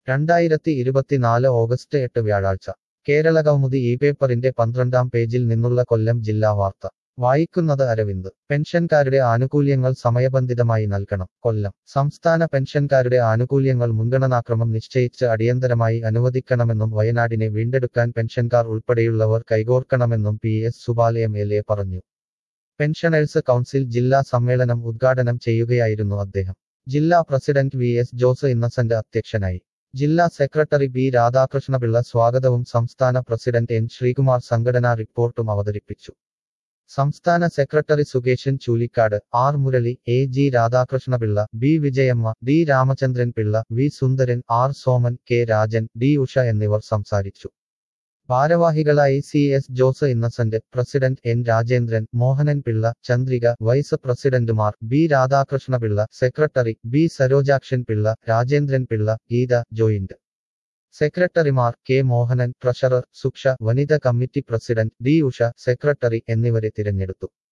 രണ്ടായിരത്തി ഇരുപത്തിനാല് ഓഗസ്റ്റ് എട്ട് വ്യാഴാഴ്ച കേരള കൗമുദി ഈ പേപ്പറിന്റെ പന്ത്രണ്ടാം പേജിൽ നിന്നുള്ള കൊല്ലം ജില്ലാ വാർത്ത വായിക്കുന്നത് അരവിന്ദ് പെൻഷൻകാരുടെ ആനുകൂല്യങ്ങൾ സമയബന്ധിതമായി നൽകണം കൊല്ലം സംസ്ഥാന പെൻഷൻകാരുടെ ആനുകൂല്യങ്ങൾ മുൻഗണനാക്രമം നിശ്ചയിച്ച് അടിയന്തരമായി അനുവദിക്കണമെന്നും വയനാടിനെ വീണ്ടെടുക്കാൻ പെൻഷൻകാർ ഉൾപ്പെടെയുള്ളവർ കൈകോർക്കണമെന്നും P S Subal M L A പറഞ്ഞു പെൻഷനേഴ്സ് കൗൺസിൽ ജില്ലാ സമ്മേളനം ഉദ്ഘാടനം ചെയ്യുകയായിരുന്നു അദ്ദേഹം ജില്ലാ president V S Jose Innocent അധ്യക്ഷനായി ജില്ലാ സെക്രട്ടറി ബി രാധാകൃഷ്ണപിള്ള സ്വാഗതവും സംസ്ഥാന പ്രസിഡന്റ് എൻ ശ്രീകുമാർ സംഘടനാ റിപ്പോർട്ടും അവതരിപ്പിച്ചു സംസ്ഥാന secretary Sukesan Choolikkad R Murali A G Radhakrishnapillai B Vijayamma D Ramachandran Pillai V Sundaran R Soman K Rajan D Usha എന്നിവർ സംസാരിച്ചു ഭാരവാഹികളായി C S Jose Innocent president N Rajendran Mohanan Pillai Chandrika vice പ്രസിഡന്റുമാർ B Radhakrishnapillai secretary B Sarojakshan Pillai Rajendran Pillai Geetha joint സെക്രട്ടറിമാർ കെ മോഹനൻ ട്രഷറർ സുക്ഷ വനിത committee president D Usha secretary എന്നിവരെ തിരഞ്ഞെടുത്തു